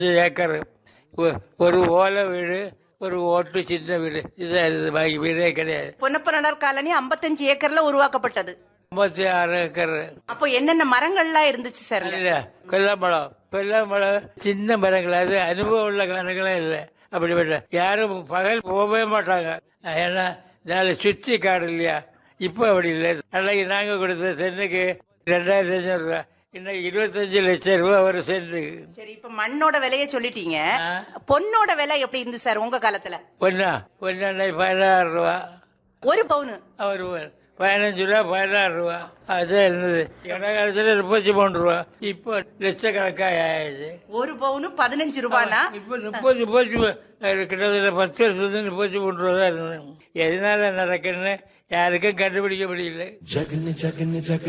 Acre ஒ- ஒரு ஓலை வீடு ஒரு ஓட்டு சின்ன வீடு இதுதான் இருந்தது பாக்கி வீடே கிடையாது பொன்னப்பனார் காலனி 55 ஏக்கர்ல உருவாக்கப்பட்டது ஐம்பத்தி ஆறு ஏக்கர் அப்போ என்னென்ன மரங்கள்லாம் இருந்துச்சு சார் இல்ல கொல்லாமலம் கொல்லாமலம் சின்ன மரங்கள் அது அனுபவம் உள்ள மரங்களே இல்லை அப்படிப்பட்ட யாரும் பகல் போகவே மாட்டாங்க ஏன்னா நாளை சுத்தி காடு இல்லையா இப்போ அப்படி இல்லை அன்னைக்கு நாங்க கொடுத்த சென்ட்டுக்கு ரெண்டாயிரத்தி அஞ்சூறு ரூபா இன்னைக்கு இருபத்தஞ்சு லட்சம் ரூபா ஒரு சென்ட்டுக்கு சரி இப்ப மண்ணோட விலைய சொல்லிட்டீங்க ஆ. பொண்ணோட விலை எப்படி இருந்து சார் உங்க காலத்துல ஒன்னா ஒன்னா பதினாறு ரூபா ஒரு பவுனு அவர் பதினஞ்சு ரூபா பதினாறு ரூபா அதுதான் இருந்தது என காலத்துல முப்பத்தி மூணு ரூபா இப்போ லட்சக்கணக்காக ஆயிடுச்சு ஒரு பவுனு பதினஞ்சு ரூபானா இப்போ முப்பது முப்பத்தி மூ- அது கிட்டத்தட்ட பத்து வருஷத்துக்கு முப்பத்தி மூணு ரூபா தான் இருந்தது எதனால நடக்குன்னு யாருக்கும் கண்டுபிடிக்க முடியல जगन जगन जग